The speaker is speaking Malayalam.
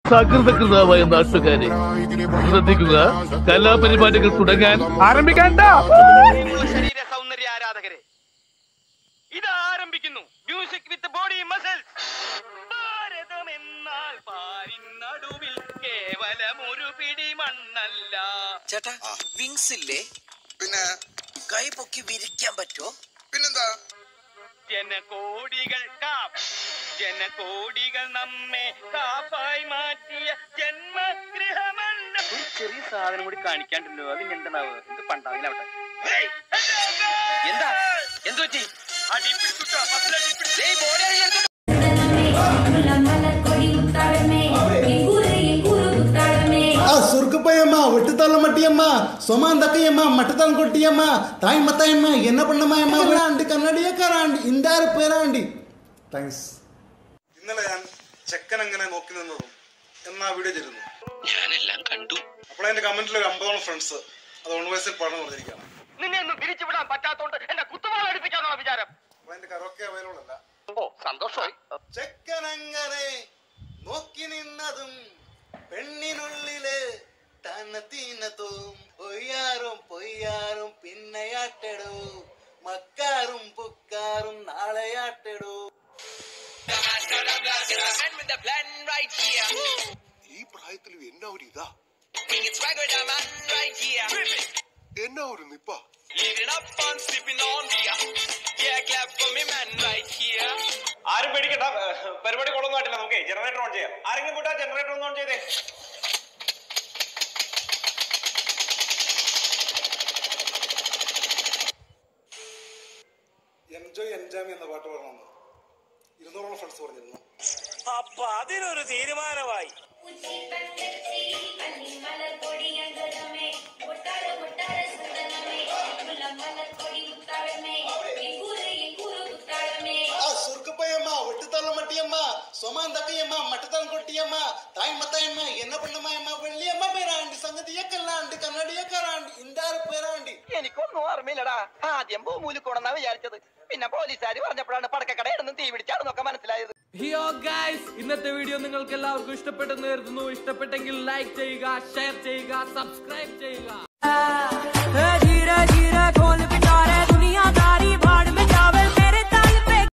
സകൃതകൃതമായ നാട്ടുകാരെ ശ്രദ്ധിക്കുക കലാപരിപാടികൾ തുടങ്ങാൻ ആരംഭിക്കാൻ ശരീര സൗന്ദര്യ ആരാധകരെ ഇത് ആരംഭിക്കുന്നു music with body muscle Bharatham എന്നാൽ പാരിൻ നടുവിൽ കേവലം ഒരു പിടി മണ്ണല്ല ചേട്ടാ വിങ്സ് ഇല്ലേ പിന്നെ കൈ പൊക്കി വിരിക്കാൻ പറ്റുമോ പിന്നെന്താ ജനകോടികൾ കാപ്പ് ജനകോടികൾ നമ്മെ കാപ്പായി മാറ്റിയ ജന്മഗൃഹമല്ല ഒരു ചെറിയ സാധനം കൂടി കാണിക്കാണ്ടല്ലോ അതിന് എന്താണാവ് എന്ത് പണ്ടാവിലാവട്ടെ എന്താ എന്തു പറ്റി അടിപ്പിടിച്ചുട്ടോ മസിലടിപ്പിടിച്ചു കൊടി മുത്താഴമേ എങ്കൂര് എങ്കൂര് മുത്താഴമേ ఆ సురుకుపోయమ్మా ఒట్టితల్ల మట్టియమ్మా సొమాందక్కయ్యమ్మా మట్టతలం కొట్టియమ్మా తాయమ్మ తాయమ్మ ఎన్న పన్నమాయమ్మ అండి కన్నడియക്കാരാ అండి ఇందారు పేరా అండి థ్యాంక్స్ ഇന്നലെ ഞാൻ ചെക്കൻ എങ്ങനെ നോക്കി നിന്നതും എന്നാ വീഡിയോ ചെയ്തിരുന്നു ഞാനെല്ലാം കണ്ടു അപ്പോൾ എന്റെ കമന്റിൽ ഒരു അമ്പതോളം ഫ്രണ്ട്സ് അത് ഓൺ വയസ്സിൽ പഠനം പറഞ്ഞിരിക്കുകയാണ് നിന്നെ ഒന്നും പിരിച്ചുവിടാൻ പറ്റാത്തോണ്ട് എന്റെ കുത്തുവാള അടുപ്പിക്കാന്നുള്ള വിചാരം അപ്പൊ എന്റെ കറൊക്കെ അവൈലബിൾ അല്ല ഓ സന്തോഷമായി ചെക്കനങ്ങനെ നോക്കി നിന്നതും പെണ്ണിനുള്ളില് തന്നതീനതും പൊയ്യാറും പൊയ്യാറും പിന്നെയാട്ടെടു മക്കാറും പുക്കാറും നാളെയാട്ടെടു ഈ പ്രായത്തിലും എന്നാ ഒരു ഇതാ എന്നാ ഒരു നിപ്പ ആരും പേടിക്കണ്ട പരിപാടി കൊള്ളൊന്നും ആയിട്ടില്ല നമുക്ക് ജനറേറ്റർ ഓൺ ചെയ്യാം ആരെങ്കിലും കൂട്ടാ ജനറേറ്റർ ഒന്ന് ഓൺ ചെയ്തേ എൻജോയ് എൻജാമി എന്ന പാട്ട് പാടണമെന്ന് ഇരുന്നൂറോളം ഫ്രണ്ട്സ് പറഞ്ഞിരുന്നു അപ്പൊ അതിനൊരു തീരുമാനമായി കൊടി അങ്കണമേ ഒട്ടാര ഒട്ടാര സുന്ദരമേ കൊടി മുത്താഴമേ എങ്കൂര് എങ്കൂര് മുത്താഴമേ ఆ సురుకుపోయమ్మ ఒట్టితల్ల మట్టియమ్మ సొమాందక్కయ్యమ్మ మట్టతలం కొట్టియమ్మ తాయమ్మ తాయమ్మ ఎన్న పన్నమాయమ్మ വെള്ളിയമ്മ പേരാ అండి സംഗതി യക്കല്ല అండి കന്നഡിയക്കാരാ అండి ఇందారు പേരാ అండి എനിക്കൊന്നും ഓർമ്മയില്ലടാ ആദ്യം ഭൂമൂലി കൊണ്ടെന്നാ വിചാരിച്ചത് പിന്നെ പോലീസുകാർ പറഞ്ഞപ്പോഴാണ് പടക്കക്കടയിടുന്ന് തീ പിടിച്ചാണെന്നൊക്കെ മനസ്സിലായത് ഹിയോ ഗൈസ് ഇന്നത്തെ വീഡിയോ നിങ്ങൾക്ക് എല്ലാവർക്കും ഇഷ്ടപ്പെട്ടെന്ന് കരുതുന്നു ഇഷ്ടപ്പെട്ടെങ്കിൽ ലൈക്ക് ചെയ്യുക ഷെയർ ചെയ്യുക സബ്സ്ക്രൈബ് ചെയ്യുക